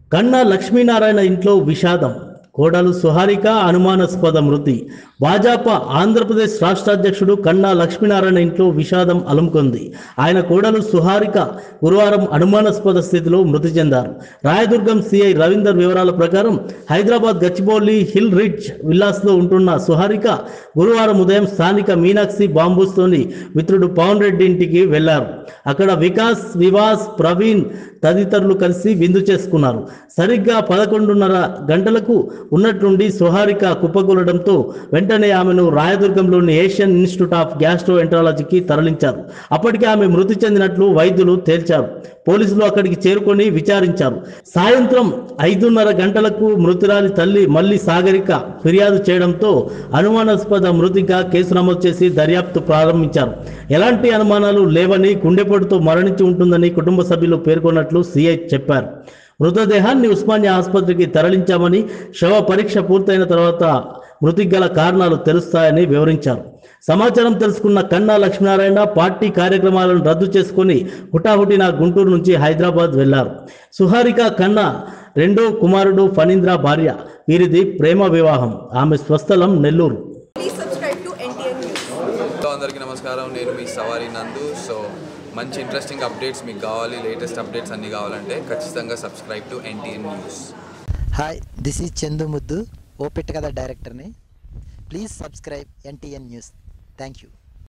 కన్నా లక్ష్మీనారాయణ ఇంట్లో విషాదం కోడలు సుహారిక అనుమానాస్పద మృతి భాజపా ఆంధ్రప్రదేశ్ రాష్ట్ర అధ్యక్షుడు కన్నా లక్ష్మీనారాయణ ఇంట్లో విషాదం అలుముకుంది ఆయన కోడలు సుహారిక గురువారం అనుమానాస్పద స్థితిలో మృతి చెందారు రాయదుర్గం సిఐ రవీందర్ వివరాల ప్రకారం హైదరాబాద్ గచ్చిబౌలి హిల్ రిడ్జ్ విల్లాస్లో ఉంటున్న సుహారిక గురువారం ఉదయం స్థానిక మీనాక్షి బాంబూస్తోని మిత్రుడు పవన్ రెడ్డి ఇంటికి వెళ్లారు అక్కడ వికాస్ వివాస్ ప్రవీణ్ తదితరులు కలిసి విందు చేసుకున్నారు సరిగ్గా పదకొండున్నర గంటలకు ఉన్నట్టుండి సుహారిక కుప్పకూలడంతో వెంటనే ఆమెను రాయదుర్గంలోని ఏషియన్ ఇన్స్టిట్యూట్ ఆఫ్ గ్యాస్ట్రో ఎంట్రాలజీకి తరలించారు అప్పటికే ఆమె మృతి చెందినట్లు వైద్యులు తేల్చారు పోలీసులు అక్కడికి చేరుకొని విచారించారు సాయంత్రం ఐదున్నర గంటలకు మృతురాలి తల్లి మల్లి సాగరిక ఫిర్యాదు చేయడంతో అనుమానాస్పద మృతిగా కేసు నమోదు చేసి దర్యాప్తు ప్రారంభించారు ఎలాంటి అనుమానాలు లేవని గుండెపోటుతో మరణించి ఉంటుందని కుటుంబ సభ్యులు పేర్కొన్నట్లు సిఐ చెప్పారు మృతదేహాన్ని ఉస్మానియా ఆసుపత్రికి తరలించామని శవ పరీక్ష పూర్తయిన తర్వాత మృతికి గల కారణాలు తెలుస్తాయని వివరించారు సమాచారం తెలుసుకున్న కన్నా లక్ష్మీనారాయణ పార్టీ కార్యక్రమాలను రద్దు చేసుకుని హుటాహుటిన గుంటూరు నుంచి హైదరాబాద్ వెళ్లారు సుహారిక కన్నా రెండో కుమారుడు ఫణీంద్ర భార్య వీరిది ప్రేమ వివాహం ఆమె స్వస్థలం Nellore Please subscribe to NTN News. Hello అందరికీ నమస్కారం నేను మీ సవారి నందు సో మంచి ఇంట్రెస్టింగ్ అప్డేట్స్ మీకు కావాలి లేటెస్ట్ అప్డేట్స్ అన్నీ కావాలంటే ఖచ్చితంగా subscribe to NTN news hi this is Chandu Muddu O Pitta Katha డైరెక్టర్ని please subscribe NTN news thank you